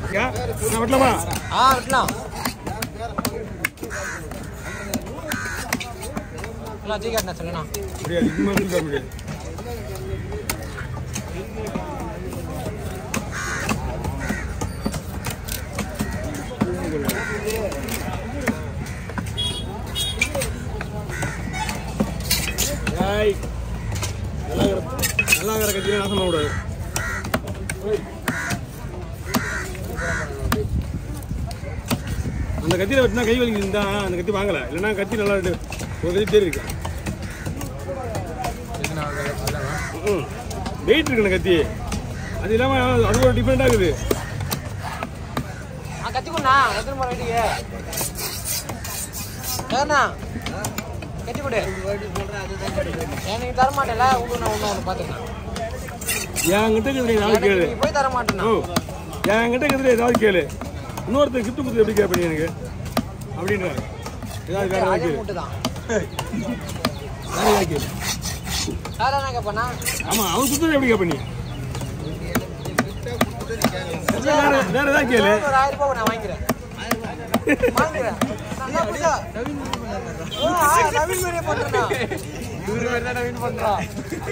யா, நான் வெட்டலாமா ஆ வெட்டலாம் எல்லாம் தூக்கி காட்டினா சொல்லுண்ணா முடியாது இது மாதிரி தூக்க முடியாது ஏய், நல்லா இருக்கிற நல்லா இருக்கிற கத்தியில நாசம் பண்ணக்கூடாது ஏய். அந்த கத்தியில வெட்டினா கை வலிக்குது தான் அந்த கத்தி வாங்கல இல்லைன்னா கத்தி நல்லா இருக்கு. ஒரு கத்தி தேடி இருக்கு வெயிட் இருக்கு அந்த கத்தி அது இல்லாம அது ஒரு டிஃப்ரெண்ட் ஆகுது ஆ கத்திக்கொண்டா எத்தனை முறை வெட்டிங்க ஏண்ணா கட்டி கொடு எனக்கு தர மாட்டேன்ல உங்களுக்கு நான் ஒன்று ஒன்று பார்த்துக்கலாம் என்கிட்ட இருக்கிற ஏதாவது கேளு நீ போய் தர மாட்டேண்ணா ஓ என்கிட்ட இருக்கிற ஏதாவது கேளு இன்னொருத்தர் கிஃப்ட் கொடுத்து எப்படி கேட்பீங்க எனக்கு அப்படின்றாரு ஏதாவது வேற ஏதாவது அதே கேளு மூட்டு தான் வேற ஏதாவது கேளு வேற என்ன கேட்பண்ணா ஆமா அவர் கொடுத்தது எப்படி கேட்ப நீ வேற வேற ஏதாவது கேளு ஒரு ஆயிரம் ரூபாய் நான் வாங்கிக்கிறேன் வாங்கிக்கிறேன் நல்லா புரியுதா? ஓ, ஆ, நவீன் மாதிரியே பண்றேண்ணா. இவரு மாதிரி தான் நவீன் பண்றான்.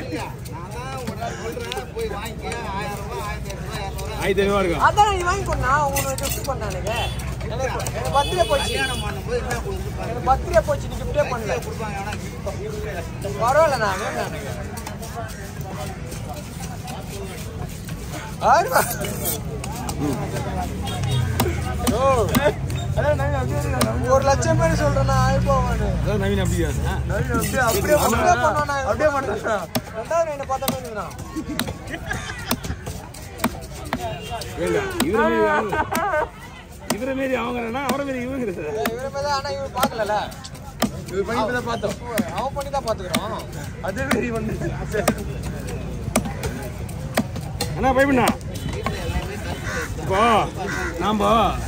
ஆயிரத்தி ஐநூறுவா இருக்கும் அதான் நீ வாங்கி கொடுண்ணா, உங்களுக்கு gift பண்ணேன் எனக்கு. எனக்கு எனக்கு birthday போச்சு. எனக்கு birthday போச்சு, நீ gift ஏ பண்ணல. பரவாயில்லண்ணா, வேணுண்ணா எனக்கு. ஆயிரம் ரூபாய். ஓ, ஒரு லட்சம் பேர் சொல்றேன்னா ஆயிரம் ரூபாய் வேணும். அதான் நவீன் அப்படியா அப்படியே அப்படியே பண்ணுவானா? அப்படியே பண்ணுவானா? ரெண்டாயிரம் என்ன பார்த்த மாதிரி இருக்குண்ணா. ஏங்க இவர மாரி வாங்க இவர மாரி அவங்கிறனா அவரை மாரி இவங்கிறது ஏய், இவரை மேல ஆனா இவர் பார்க்கலல்ல. அவன் பண்ணி தான் பார்த்துக்கிறோம். அண்ணா பயப்பண்ணா இப்போ நாம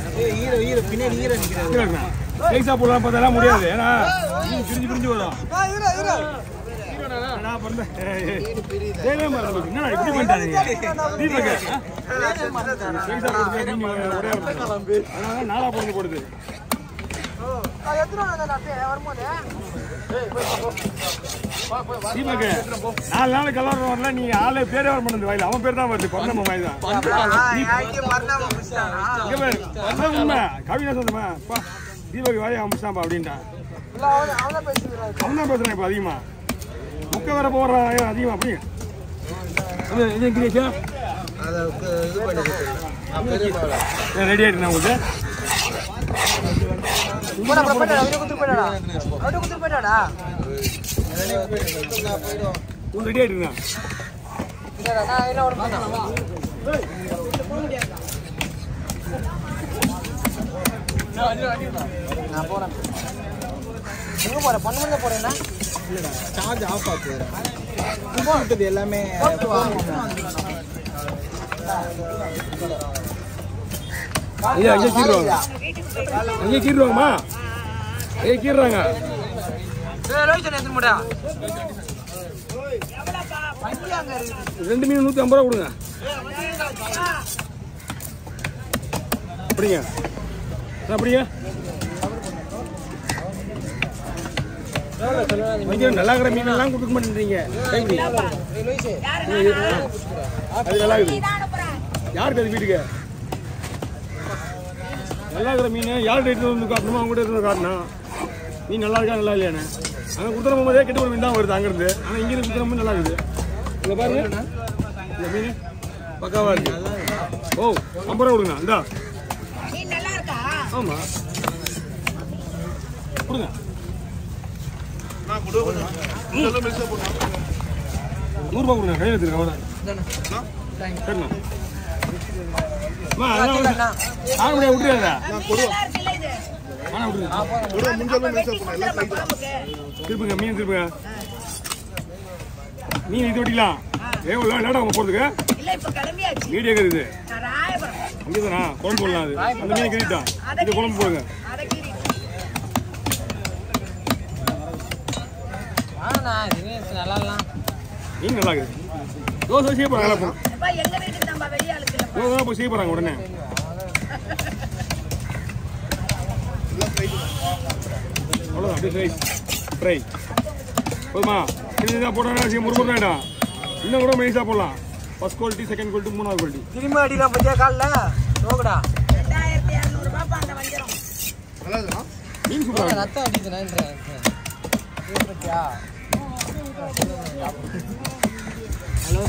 ஈரண்ணா பைசா போடலாம் பார்த்தாலாம் முடியாது ஏன்னா இது பிரிஞ்சு பிரிஞ்சு வரும் ஆ, இரு, இரு. நான் பிறந்த தேவே மறந்து என்னடா இப்படி பண்ணிட்டாங்க தீபக பைசா போடுறது நீங்க ஒரே ஒரு அதனால நாலா பொண்ணு போடுது ஆ, எடுத்துட்டு வாங்க அந்த அட்டையை, வரும்போது. ஏய், போய் போ, போ. வா, போய் வா. தீபக நாலு நாள் கலவரம் வரல நீ ஆளே பேரே வர மாட்டேங்குது வாயில அவன் பேர் தான் வருது கொண்டம வாயில் தான் ஆ, யாருக்கே மறந்தாம முடிச்சிட்டானா? இங்க பாரு அதான் உண்மை கவிதை சொந்தமா பா தீபக் வாயை அமிச்சாம்பா அப்படின்ட்டான் இல்ல, அவன் அவன்தான் பேசிக்கிறான். அவன் தான் பேசுறான் இப்போ அதிகமா முக்க வர போடுறான் அதிகமா அப்படி அது இது எங்கிரியா ரெடி ஆயிட்டு உங்களுக்கு போடா, போடா, போயிட்டாடா, அவரே குடுத்துட்டு போயிட்டாடா. அவரே குடுத்துட்டு போயிட்டாடா. உங்களுக்கு ரெடி ஆயிட்டு இல்லடா, நான் என்ன ஒரு பண்ணா? நான் போறேன் எங்க போற பண்ண முடியல போறேன்னா சார்ஜ் ஆஃப் ஆச்சு விட்டது எல்லாமே ஐயா அங்கே கீறுவாங்க அங்கே கீறுவாங்கம்மா ஐயா கீறுறாங்க ஏய் ரோஹித் எடுத்து முடா வண்டி அங்க இருக்குது ரெண்டு மீன் நூற்றி ஐம்பது ரூபா கொடுங்க அப்படிங்க அப்படிங்க கொஞ்சம் நல்லா இருக்கிற மீனெல்லாம் கொடுக்க மாட்டேன்றீங்க கைக்கு. ஏய் ரோஹித் அது நல்லா இருக்குது யாருக்கு அது வீட்டுக்கு நல்லா இருக்கிற மீன் யார்கிட்ட எடுத்து வந்து காட்டணுமோ அவங்க கூட எடுத்து வந்து காட்டணும் மீன் நல்லா இருக்கா நல்லா இல்லையானே அங்கே கொடுத்துற போதே கெட்டு ஒரு மீன் தான் வருது அங்கேருந்து ஆனால் இங்கேருந்து கொடுத்துற மீன் நல்லா இருக்குது இங்கே பாருங்க இந்த மீன் பக்காவா இருக்கு ஓ ஐம்பது ரூபா கொடுங்க இந்தா ஆமாம் கொடுங்க நூறுரூபா கொடுங்க கையில் எடுத்துருங்க அவ்வளோ சரிண்ணா அம்மா அதெல்லாம் வந்து ஆக முடியாது விட்டுறாதா ஆனா விட்டுருங்க திருப்புங்க மீன் திருப்புங்க மீன் இது வெட்டிக்கலாம் எவ்வளோ லேட்டாக போகிறதுக்கு இல்ல இப்ப கிளம்பியாச்சு வீடியோ இருக்குது நான் ராயபுரம் அங்கே தானா குழம்பு போடலாம் அது அந்த மீன் கிரிட்டா இது குழம்பு போடுங்க அடகிரி ஆனா தினேஷ் நல்லா இல்லலாம் மீன் நல்லா இருக்குது தோசை செய்ய போகிறாங்க நல்லா போகும் அப்பா எங்க வீட்டுக்கு நம்ம வெளிய ஆளுக்கு இல்ல தோசை தான் போய் செய்ய போகிறாங்க உடனே அவ்வளோதான் அப்படியே ஃப்ரை ஃப்ரை போதுமா இன்னும் போட்டோம்னா முறுமுறு வேண்டாம் இன்னும் கூட மெய்ஸாக போடலாம் ஃபர்ஸ்ட் குவாலிட்டி செகண்ட் குவாலிட்டி மூணாவது குவாலிட்டி திரும்ப அடிக்கிறா பத்தியா காலில் நோக்கடா ரெண்டாயிரத்தி இரநூறுபா அந்த வஞ்சிரம் மீன் சூப்பராக ரத்தம் அடிக்குதுண்ணா பத்தியா ஹலோ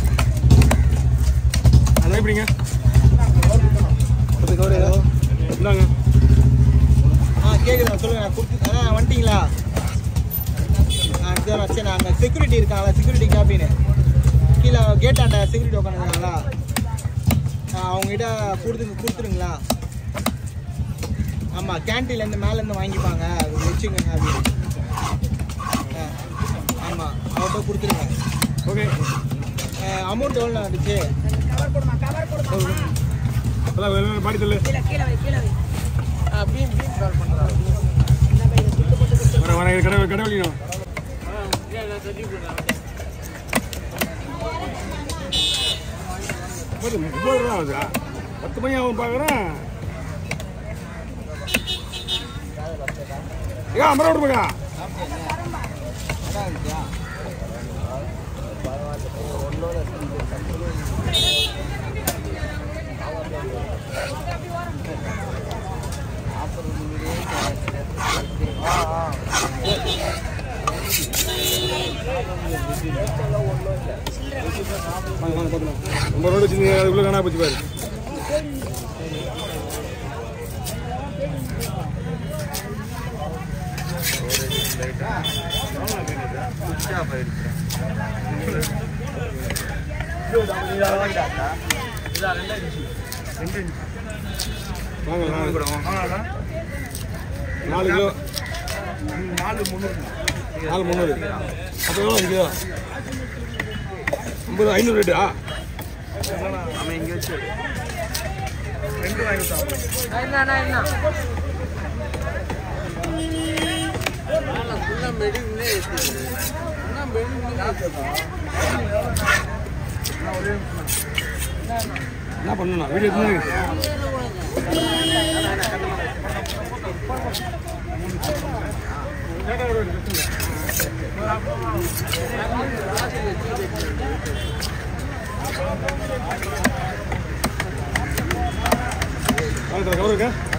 ஹலோ எப்படிங்க பத்து கவர் ஏதோ இந்தாங்க ஆ கேட்குதுண்ணா சொல்லுங்க கொடுத்து அண்ணா வந்துட்டீங்களா ஆ இதான் சரி அங்கே செக்யூரிட்டி இருக்காங்களா செக்யூரிட்டி கேபின் கீழே கேட்டாண்ட செக்யூரிட்டி உட்காந்துருக்காங்களா அவங்ககிட்ட கொடுத்து கொடுத்துருங்களா ஆமாம் கேன்டீன்லேருந்து மேலேருந்து வாங்கிப்பாங்க அது வச்சுக்கோங்க அப்படின்னு ஆ ஆமாம் அவர்கிட்ட கொடுத்துருங்க ஓகே அமௌண்ட் எவ்வளோ வந்துச்சு கவர் கொடுமா கவர் கொடுமா அதான் பாடி தள்ளு கீழே கீழே வை கீழே வை பீம் பீம் கால் பண்ணுறான் வர வர இது கடை கடை வலிக்கணும் முப்பது முப்பது ரூபா ஆகுதா பத்து மணி அவன் பார்க்குறேன் ஏன் அமர விடுப்பா வாங்க வாங்க பார்க்கலாம் ரொம்ப ரோடு வச்சு அதுக்குள்ளே காணா போச்சு பாரு வாங்க வாங்க நாலு கிலோ நாலு முந்நூறு நாலு முந்நூறு அப்போ எவ்வளோ விற்கிதோ ஐம்பது ஐநூறு ரேட்டா என்ன என்ன என்ன பண்ணணும் வீடியோ எடுத்து கவர் இருக்கா